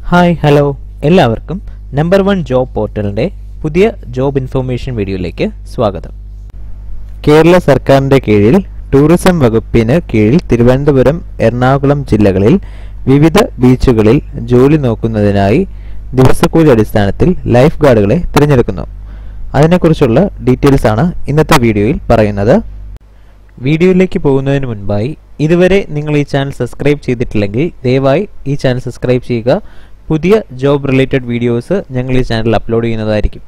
Hi hello എല്ലാവർക്കും number one job പോർട്ടലിൻ്റെ പുതിയ ജോബ് ഇൻഫർമേഷൻ വീഡിയോയിലേക്ക് സ്വാഗതം കേരള സർക്കാരിൻ്റെ കീഴിൽ ടൂറിസം വകുപ്പിന് കീഴിൽ തിരുവനന്തപുരം എറണാകുളം ജില്ലകളിൽ വിവിധ ബീച്ചുകളിൽ ജോലി നോക്കുന്നതിനായി ദിവസക്കൂലി അടിസ്ഥാനത്തിൽ ലൈഫ് ഗാർഡുകളെ തിരഞ്ഞെടുക്കുന്നു അതിനെക്കുറിച്ചുള്ള ഡീറ്റെയിൽസ് ആണ് ഇന്നത്തെ വീഡിയോയിൽ പറയുന്നത് വീഡിയോയിലേക്ക് പോകുന്നതിന് മുൻപായി ഇതുവരെ നിങ്ങൾ ഈ ചാനൽ സബ്സ്ക്രൈബ് ചെയ്തിട്ടില്ലെങ്കിൽ ദയവായി ഈ ചാനൽ സബ്സ്ക്രൈബ് ചെയ്യുക പുതിയ ജോബ് റിലേറ്റഡ് വീഡിയോസ് ഞങ്ങൾ ഈ ചാനലിൽ അപ്ലോഡ് ചെയ്യുന്നതായിരിക്കും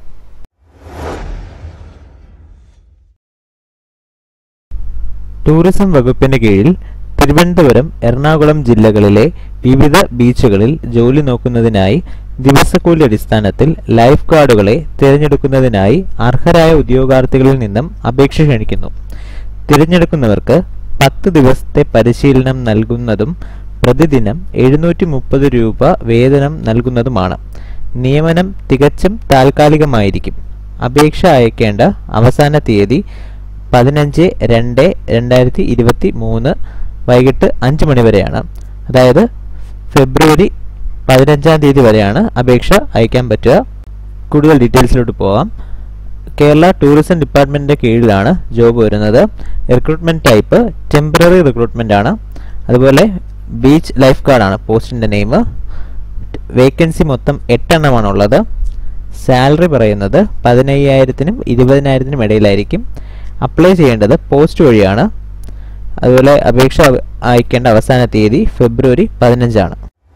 ടൂറിസം വകുപ്പിന് കീഴിൽ തിരുവനന്തപുരം എറണാകുളം ജില്ലകളിലെ വിവിധ ബീച്ചുകളിൽ ജോലി നോക്കുന്നതിനായി ദിവസക്കൂലി അടിസ്ഥാനത്തിൽ ലൈഫ് ഗാർഡുകളെ തിരഞ്ഞെടുക്കുന്നതിനായി അർഹരായ ഉദ്യോഗാർത്ഥികളിൽ നിന്നും അപേക്ഷ ക്ഷണിക്കുന്നു തിരഞ്ഞെടുക്കുന്നവർക്ക് പത്ത് ദിവസത്തെ പരിശീലനം നൽകുന്നതും പ്രതിദിനം എഴുന്നൂറ്റി മുപ്പത് രൂപ വേതനം നൽകുന്നതുമാണ് നിയമനം തികച്ചും താൽക്കാലികമായിരിക്കും അപേക്ഷ അയക്കേണ്ട അവസാന തീയതി പതിനഞ്ച് രണ്ട് രണ്ടായിരത്തി ഇരുപത്തി മൂന്ന് വൈകിട്ട് അഞ്ച് മണി വരെയാണ് അതായത് ഫെബ്രുവരി പതിനഞ്ചാം തീയതി വരെയാണ് അപേക്ഷ അയക്കാൻ പറ്റുക കൂടുതൽ ഡീറ്റെയിൽസിലോട്ട് പോകാം കേരള ടൂറിസം ഡിപ്പാർട്ട്മെന്റിന്റെ കീഴിലാണ് ജോബ് വരുന്നത് റിക്രൂട്ട്മെന്റ് ടൈപ്പ് ടെമ്പററി റിക്രൂട്ട്മെന്റ് ആണ് അതുപോലെ ബീച്ച് ലൈഫ് ഗാർഡാണ് പോസ്റ്റിന്റെ നെയിം വേക്കൻസി മൊത്തം എട്ടെണ്ണമാണ് ഉള്ളത് സാലറി പറയുന്നത് പതിനയ്യായിരത്തിനും ഇരുപതിനായിരത്തിനും ഇടയിലായിരിക്കും അപ്ലൈ ചെയ്യേണ്ടത് പോസ്റ്റ് വഴിയാണ് അതുപോലെ അപേക്ഷ അയക്കേണ്ട അവസാന തീയതി ഫെബ്രുവരി പതിനഞ്ചാണ്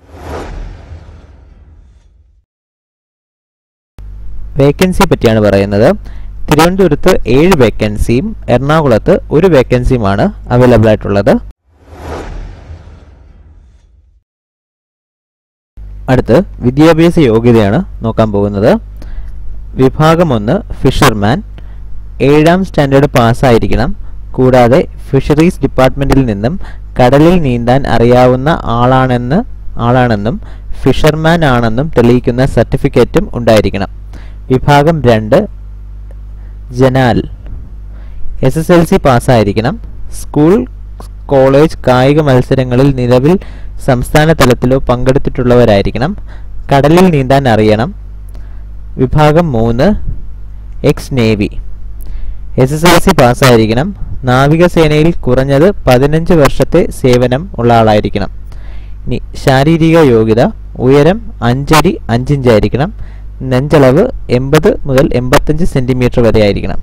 വേക്കൻസിയെ പറ്റിയാണ് പറയുന്നത് തിരുവനന്തപുരത്ത് ഏഴ് വേക്കൻസിയും എറണാകുളത്ത് ഒരു വേക്കൻസിയുമാണ് അവൈലബിൾ ആയിട്ടുള്ളത് അടുത്ത് വിദ്യാഭ്യാസ യോഗ്യതയാണ് നോക്കാൻ പോകുന്നത് വിഭാഗം ഒന്ന് ഫിഷർമാൻ ഏഴാം സ്റ്റാൻഡേർഡ് പാസ്സായിരിക്കണം കൂടാതെ ഫിഷറീസ് ഡിപ്പാർട്ട്മെന്റിൽ നിന്നും കടലിൽ നീന്താൻ അറിയാവുന്ന ആളാണെന്ന് ആളാണെന്നും ഫിഷർമാൻ ആണെന്നും തെളിയിക്കുന്ന സർട്ടിഫിക്കറ്റും ഉണ്ടായിരിക്കണം വിഭാഗം രണ്ട് ജനാൽ എസ് എസ് എൽ സി പാസ്സായിരിക്കണം സ്കൂൾ കോളേജ് കായിക മത്സരങ്ങളിൽ നിലവിൽ സംസ്ഥാന തലത്തിലോ പങ്കെടുത്തിട്ടുള്ളവരായിരിക്കണം കടലിൽ നീന്താൻ അറിയണം വിഭാഗം മൂന്ന് ex navy S S L C പാസ്സായിരിക്കണം നാവികസേനയിൽ കുറഞ്ഞത് പതിനഞ്ച് വർഷത്തെ സേവനം ഉള്ള ആളായിരിക്കണം ഇനി ശാരീരിക യോഗ്യത ഉയരം അഞ്ചടി അഞ്ചിഞ്ചായിരിക്കണം നെഞ്ചളവ് എൺപത് മുതൽ എൺപത്തഞ്ച് സെന്റിമീറ്റർ വരെ ആയിരിക്കണം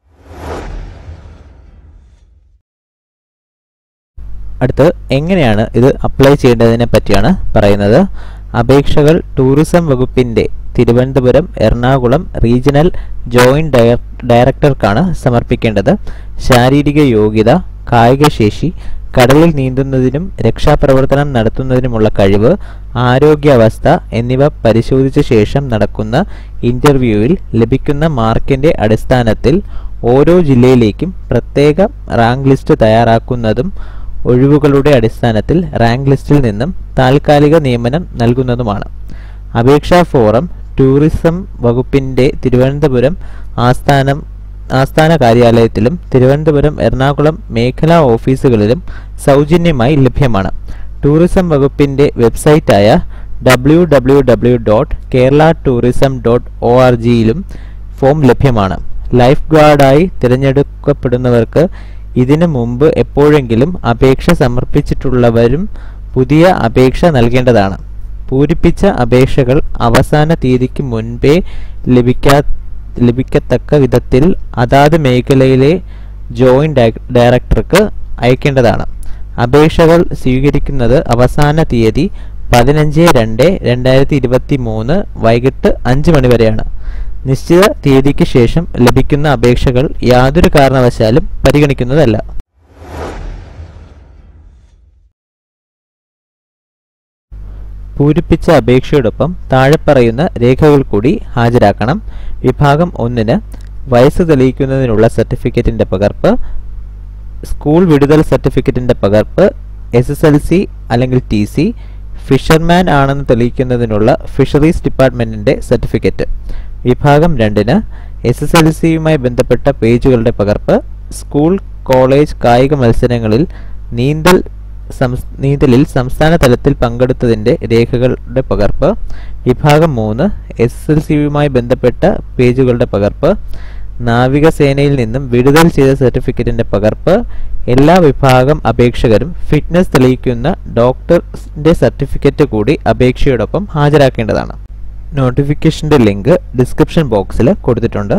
അടുത്ത് എങ്ങനെയാണ് ഇത് അപ്ലൈ ചെയ്യേണ്ടതിനെ പറ്റിയാണ് പറയുന്നത് അപേക്ഷകൾ ടൂറിസം വകുപ്പിന്റെ തിരുവനന്തപുരം എറണാകുളം റീജിയണൽ ജോയിന്റ് ഡയറക്ടർക്കാണ് സമർപ്പിക്കേണ്ടത് ശാരീരിക യോഗ്യത കായികശേഷി കടലിൽ നീന്തുന്നതിനും രക്ഷാപ്രവർത്തനം നടത്തുന്നതിനുമുള്ള കഴിവ് ആരോഗ്യാവസ്ഥ എന്നിവ പരിശോധിച്ച ശേഷം നടക്കുന്ന ഇന്റർവ്യൂവിൽ ലഭിക്കുന്ന മാർക്കിന്റെ അടിസ്ഥാനത്തിൽ ഓരോ ജില്ലയിലേക്കും പ്രത്യേക റാങ്ക് ലിസ്റ്റ് തയ്യാറാക്കുന്നതും ഒഴിവുകളുടെ അടിസ്ഥാനത്തിൽ റാങ്ക് ലിസ്റ്റിൽ നിന്നും താൽക്കാലിക നിയമനം നൽകുന്നതുമാണ് അപേക്ഷാ ഫോറം ടൂറിസം വകുപ്പിന്റെ തിരുവനന്തപുരം ആസ്ഥാനം ആസ്ഥാന കാര്യാലയത്തിലും തിരുവനന്തപുരം എറണാകുളം മേഖലാ ഓഫീസുകളിലും സൗജന്യമായി ലഭ്യമാണ് ടൂറിസം വകുപ്പിന്റെ വെബ്സൈറ്റായ W W W dot Kerala tourism dot O R ജിയിലും ഫോം ലഭ്യമാണ് ലൈഫ് ഗാർഡായി തിരഞ്ഞെടുക്കപ്പെടുന്നവർക്ക് ഇതിനു മുമ്പ് എപ്പോഴെങ്കിലും അപേക്ഷ സമർപ്പിച്ചിട്ടുള്ളവരും പുതിയ അപേക്ഷ നൽകേണ്ടതാണ് പൂരിപ്പിച്ച അപേക്ഷകൾ അവസാന തീയതിക്ക് മുൻപേ ലഭിക്കാ ലഭിക്കത്തക്ക വിധത്തിൽ അതാത് മേഖലയിലെ ജോയിന്റ് ഡയറക്ടർക്ക് അയക്കേണ്ടതാണ് അപേക്ഷകൾ സ്വീകരിക്കുന്നത് അവസാന തീയതി പതിനഞ്ച് രണ്ട് രണ്ടായിരത്തി ഇരുപത്തി മൂന്ന് വൈകിട്ട് അഞ്ച് മണി വരെയാണ് നിശ്ചിത തീയതിക്ക് ശേഷം ലഭിക്കുന്ന അപേക്ഷകൾ യാതൊരു കാരണവശാലും പരിഗണിക്കുന്നതല്ല പൂരിപ്പിച്ച അപേക്ഷയോടൊപ്പം താഴെ പറയുന്ന രേഖകൾ കൂടി ഹാജരാക്കണം വിഭാഗം ഒന്നിന് വയസ്സ് തെളിയിക്കുന്നതിനുള്ള സർട്ടിഫിക്കറ്റിന്റെ പകർപ്പ് സ്കൂൾ വിടുതൽ സർട്ടിഫിക്കറ്റിന്റെ പകർപ്പ് എസ് എസ് എൽ സി അല്ലെങ്കിൽ ടി സി ഫിഷർമാൻ ആണെന്ന് തെളിയിക്കുന്നതിനുള്ള ഫിഷറീസ് ഡിപ്പാർട്ട്മെന്റിന്റെ സർട്ടിഫിക്കറ്റ് വിഭാഗം രണ്ടിന് എസ് എസ് എൽ സിയുമായി ബന്ധപ്പെട്ട പേജുകളുടെ പകർപ്പ് സ്കൂൾ കോളേജ് കായിക മത്സരങ്ങളിൽ നീന്തൽ സംസ് നീന്തലിൽ സംസ്ഥാന തലത്തിൽ പങ്കെടുത്തതിൻ്റെ രേഖകളുടെ പകർപ്പ് വിഭാഗം മൂന്ന് എസ് എൽ സിയുമായി ബന്ധപ്പെട്ട പേജുകളുടെ പകർപ്പ് നാവികസേനയിൽ നിന്നും വിടുതൽ ചെയ്ത സർട്ടിഫിക്കറ്റിന്റെ പകർപ്പ് എല്ലാ വിഭാഗം അപേക്ഷകരും ഫിറ്റ്നസ് തെളിയിക്കുന്ന ഡോക്ടറിന്റെ സർട്ടിഫിക്കറ്റ് കൂടി അപേക്ഷയോടൊപ്പം ഹാജരാക്കേണ്ടതാണ് നോട്ടിഫിക്കേഷന്റെ ലിങ്ക് ഡിസ്ക്രിപ്ഷൻ ബോക്സിൽ കൊടുത്തിട്ടുണ്ട്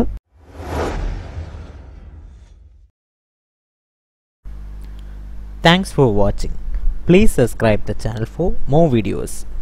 Thanks for watching. Please subscribe the channel for more videos.